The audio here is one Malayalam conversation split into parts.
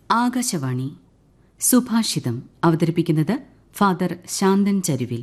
ആകാശവാണി സുഭാഷിതം അവതരിപ്പിക്കുന്നത് ഫാദർ ശാന്തൻ ചരുവിൽ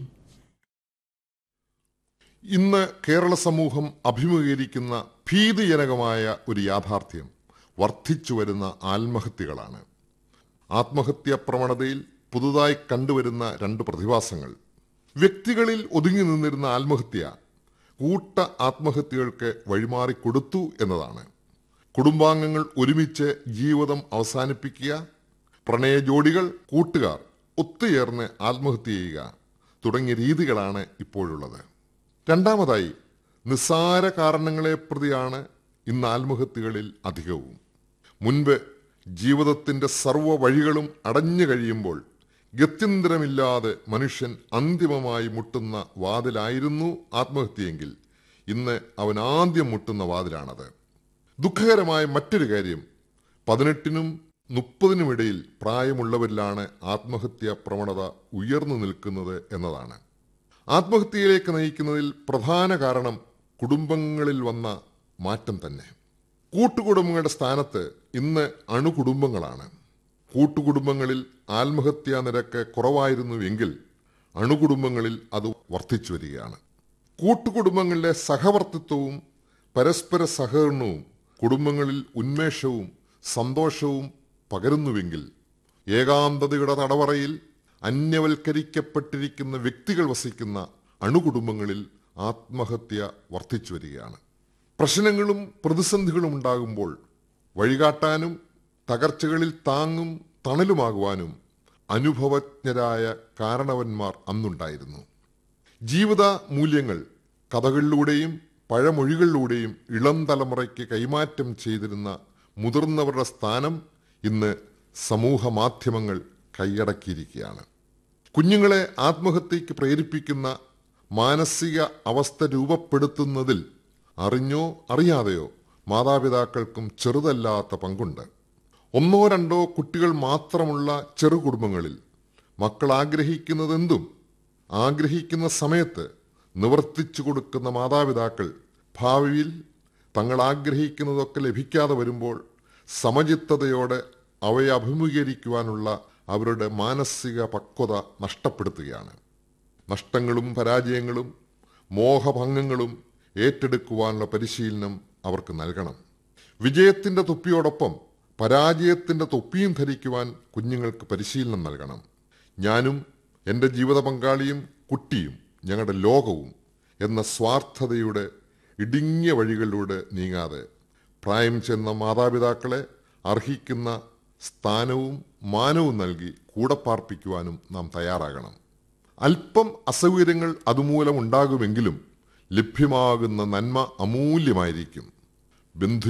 ഇന്ന് കേരള സമൂഹം അഭിമുഖീകരിക്കുന്ന ഭീതിജനകമായ ഒരു യാഥാർത്ഥ്യം വർദ്ധിച്ചു വരുന്ന ആത്മഹത്യകളാണ് ആത്മഹത്യാ പ്രവണതയിൽ പുതുതായി കണ്ടുവരുന്ന രണ്ട് പ്രതിഭാസങ്ങൾ വ്യക്തികളിൽ ഒതുങ്ങി നിന്നിരുന്ന ആത്മഹത്യ കൂട്ട ആത്മഹത്യകൾക്ക് വഴിമാറിക്കൊടുത്തു എന്നതാണ് കുടുംബാംഗങ്ങൾ ഒരുമിച്ച് ജീവിതം അവസാനിപ്പിക്കുക പ്രണയ ജോഡികൾ കൂട്ടുകാർ ഒത്തുചേർന്ന് ആത്മഹത്യ ചെയ്യുക തുടങ്ങിയ രീതികളാണ് ഇപ്പോഴുള്ളത് രണ്ടാമതായി നിസ്സാര കാരണങ്ങളെ പ്രതിയാണ് ഇന്ന് ആത്മഹത്യകളിൽ അധികവും മുൻപ് ജീവിതത്തിന്റെ സർവ്വ വഴികളും അടഞ്ഞു കഴിയുമ്പോൾ ഗത്യന്തരമില്ലാതെ മനുഷ്യൻ അന്തിമമായി മുട്ടുന്ന വാതിലായിരുന്നു ആത്മഹത്യയെങ്കിൽ ഇന്ന് അവൻ ആദ്യം മുട്ടുന്ന വാതിലാണത് ദുഃഖകരമായ മറ്റൊരു കാര്യം പതിനെട്ടിനും മുപ്പതിനുമിടയിൽ പ്രായമുള്ളവരിലാണ് ആത്മഹത്യാ പ്രവണത ഉയർന്നു നിൽക്കുന്നത് എന്നതാണ് ആത്മഹത്യയിലേക്ക് നയിക്കുന്നതിൽ പ്രധാന കാരണം കുടുംബങ്ങളിൽ വന്ന മാറ്റം തന്നെ കൂട്ടുകുടുംബങ്ങളുടെ സ്ഥാനത്ത് ഇന്ന് അണുകുടുംബങ്ങളാണ് കൂട്ടുകുടുംബങ്ങളിൽ ആത്മഹത്യാ നിരക്ക് കുറവായിരുന്നുവെങ്കിൽ അണുകുടുംബങ്ങളിൽ അത് വർദ്ധിച്ചു വരികയാണ് കൂട്ടുകുടുംബങ്ങളിലെ സഹവർത്തിത്വവും പരസ്പര സഹകരണവും കുടുംബങ്ങളിൽ ഉന്മേഷവും സന്തോഷവും പകരുന്നുവെങ്കിൽ ഏകാന്തതയുടെ തടവറയിൽ അന്യവൽക്കരിക്കപ്പെട്ടിരിക്കുന്ന വ്യക്തികൾ വസിക്കുന്ന അണുകുടുംബങ്ങളിൽ ആത്മഹത്യ വർദ്ധിച്ചു വരികയാണ് പ്രശ്നങ്ങളും പ്രതിസന്ധികളും ഉണ്ടാകുമ്പോൾ വഴികാട്ടാനും തകർച്ചകളിൽ താങ്ങും തണലുമാകുവാനും അനുഭവജ്ഞരായ കാരണവന്മാർ അന്നുണ്ടായിരുന്നു ജീവിത മൂല്യങ്ങൾ കഥകളിലൂടെയും പഴമൊഴികളിലൂടെയും ഇളം തലമുറയ്ക്ക് കൈമാറ്റം ചെയ്തിരുന്ന മുതിർന്നവരുടെ സ്ഥാനം ഇന്ന് സമൂഹ മാധ്യമങ്ങൾ കൈയടക്കിയിരിക്കുകയാണ് കുഞ്ഞുങ്ങളെ ആത്മഹത്യയ്ക്ക് പ്രേരിപ്പിക്കുന്ന മാനസിക അവസ്ഥ രൂപപ്പെടുത്തുന്നതിൽ അറിഞ്ഞോ അറിയാതെയോ മാതാപിതാക്കൾക്കും ചെറുതല്ലാത്ത പങ്കുണ്ട് ഒന്നോ രണ്ടോ കുട്ടികൾ മാത്രമുള്ള ചെറു കുടുംബങ്ങളിൽ മക്കൾ ആഗ്രഹിക്കുന്നതെന്തും ആഗ്രഹിക്കുന്ന സമയത്ത് നിവർത്തിച്ചു കൊടുക്കുന്ന മാതാപിതാക്കൾ ഭാവിയിൽ തങ്ങൾ ആഗ്രഹിക്കുന്നതൊക്കെ ലഭിക്കാതെ വരുമ്പോൾ സമചിത്തതയോടെ അവയെ അഭിമുഖീകരിക്കുവാനുള്ള അവരുടെ മാനസിക പക്വത നഷ്ടപ്പെടുത്തുകയാണ് നഷ്ടങ്ങളും പരാജയങ്ങളും മോഹഭംഗങ്ങളും ഏറ്റെടുക്കുവാനുള്ള പരിശീലനം അവർക്ക് നൽകണം വിജയത്തിന്റെ തൊപ്പിയോടൊപ്പം പരാജയത്തിന്റെ തൊപ്പിയും ധരിക്കുവാൻ കുഞ്ഞുങ്ങൾക്ക് പരിശീലനം നൽകണം ഞാനും എൻ്റെ ജീവിത പങ്കാളിയും കുട്ടിയും ഞങ്ങളുടെ ലോകവും എന്ന സ്വാർത്ഥതയുടെ ഇടുങ്ങിയ വഴികളിലൂടെ നീങ്ങാതെ പ്രായം ചെന്ന മാതാപിതാക്കളെ അർഹിക്കുന്ന സ്ഥാനവും മാനവും നൽകി കൂടെ പാർപ്പിക്കുവാനും നാം തയ്യാറാകണം അല്പം അസൗകര്യങ്ങൾ അതുമൂലം ഉണ്ടാകുമെങ്കിലും ലഭ്യമാകുന്ന നന്മ അമൂല്യമായിരിക്കും ബന്ധു